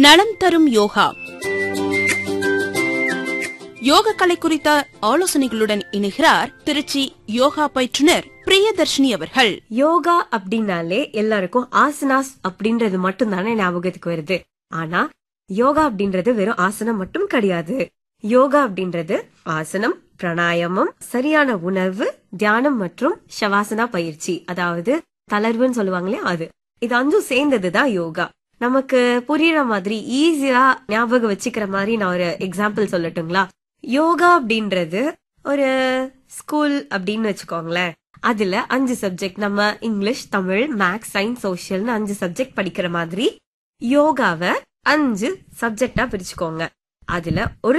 நலம் தரும் யோகா யோக கலை குறித்த ஆலோசனைகளுடன் இணைகிறார் திருச்சி யோகா பயிற்றுனர் பிரியதர்ஷினி அவர்கள் யோகா அப்படின்னாலே எல்லாருக்கும் ஆசனாஸ் அப்படின்றது மட்டும் தானே ஞாபகத்துக்கு வருது ஆனா யோகா அப்படின்றது வெறும் ஆசனம் மட்டும் கிடையாது யோகா அப்படின்றது ஆசனம் பிராணாயாமம் சரியான உணர்வு தியானம் மற்றும் ஷவாசனா பயிற்சி அதாவது தளர்வுன்னு சொல்லுவாங்களே அது இது அஞ்சும் சேர்ந்ததுதான் யோகா நமக்கு புரியுற மாதிரி ஈஸியா ஞாபகம் வச்சுக்கிற மாதிரி நான் ஒரு எக்ஸாம்பிள் சொல்லட்டுங்களா யோகா அப்படின்றது ஒரு ஸ்கூல் அப்படின்னு வச்சுக்கோங்களேன் அதுல அஞ்சு சப்ஜெக்ட் நம்ம இங்கிலீஷ் தமிழ் மேக்ஸ் சயின்ஸ் சோஷியல்னு அஞ்சு சப்ஜெக்ட் படிக்கிற மாதிரி யோகாவை அஞ்சு சப்ஜெக்டா பிரிச்சுக்கோங்க அதுல ஒரு